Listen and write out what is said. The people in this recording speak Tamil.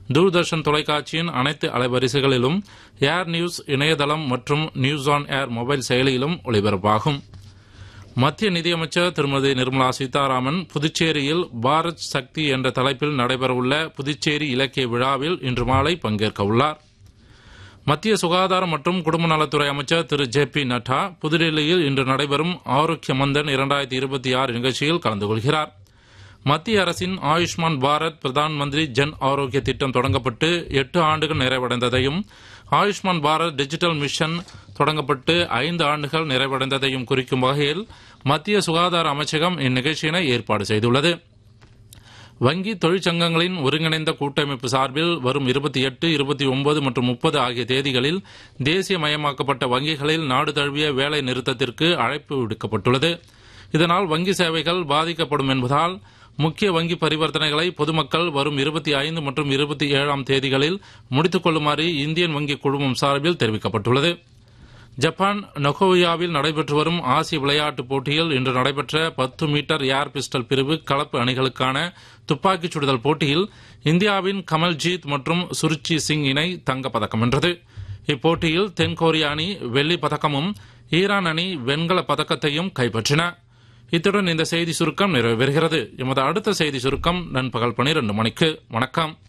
தூர்தர்ஷன் தொலைக்காட்சியின் அனைத்து அலைவரிசைகளிலும் ஏர் நியூஸ் இணையதளம் மற்றும் நியூஸ் ஆன் ஏர் மொபைல் செயலியிலும் ஒளிபரப்பாகும் மத்திய நிதியமைச்சர் திருமதி நிர்மலா சீதாராமன் புதுச்சேரியில் பாரத் சக்தி என்ற தலைப்பில் நடைபெறவுள்ள புதுச்சேரி இலக்கிய விழாவில் இன்று மாலை பங்கேற்க உள்ளார் மத்திய சுகாதாரம் மற்றும் குடும்ப நலத்துறை அமைச்சர் திரு ஜே பி நட்டா புதுடெல்லியில் இன்று நடைபெறும் ஆரோக்கிய மந்தன் இரண்டாயிரத்தி இருபத்தி ஆறு நிகழ்ச்சியில் கலந்து கொள்கிறார் மத்திய அரசின் ஆயுஷ்மான் பாரத் பிரதான் மந்திரி ஜன் ஆரோக்கிய திட்டம் தொடங்கப்பட்டு எட்டு ஆண்டுகள் நிறைவடைந்ததையும் ஆயுஷ்மான் பாரத் டிஜிட்டல் மிஷன் தொடங்கப்பட்டு ஐந்து ஆண்டுகள் நிறைவடைந்ததையும் குறிக்கும் வகையில் மத்திய சுகாதார அமைச்சகம் இந்நிகழ்ச்சியினை ஏற்பாடு செய்துள்ளது வங்கி தொழிற்சங்கங்களின் ஒருங்கிணைந்த கூட்டமைப்பு சார்பில் வரும் இருபத்தி எட்டு இருபத்தி ஒன்பது மற்றும் முப்பது ஆகிய தேதிகளில் தேசியமயமாக்கப்பட்ட வங்கிகளில் நாடு தழுவிய வேலை நிறுத்தத்திற்கு அழைப்பு விடுக்கப்பட்டுள்ளது இதனால் வங்கி சேவைகள் பாதிக்கப்படும் என்பதால் முக்கிய வங்கி பரிவர்த்தனைகளை பொதுமக்கள் வரும் இருபத்தி ஐந்து மற்றும் இருபத்தி ஏழாம் தேதிகளில் முடித்துக் கொள்ளுமாறு இந்தியன் வங்கி குழுமம் சார்பில் தெரிவிக்கப்பட்டுள்ளது ஜப்பான் நொகோயாவில் நடைபெற்று வரும் ஆசிய விளையாட்டுப் போட்டியில் இன்று நடைபெற்ற பத்து மீட்டர் ஏர் பிஸ்டல் பிரிவு கலப்பு அணிகளுக்கான துப்பாக்கிச் சுடுதல் போட்டியில் இந்தியாவின் கமல்ஜீத் மற்றும் சுருச்சி சிங் இணை தங்கப்பதக்கம் வென்றது இப்போட்டியில் தென்கொரிய அணி வெள்ளிப் பதக்கமும் ஈரான் அணி வெண்கலப் பதக்கத்தையும் கைப்பற்றின இத்துடன் இந்த செய்தி சுருக்கம் நிறைவு பெறுகிறது எமது அடுத்த செய்தி சுருக்கம் நண்பகல் பனிரெண்டு மணிக்கு வணக்கம்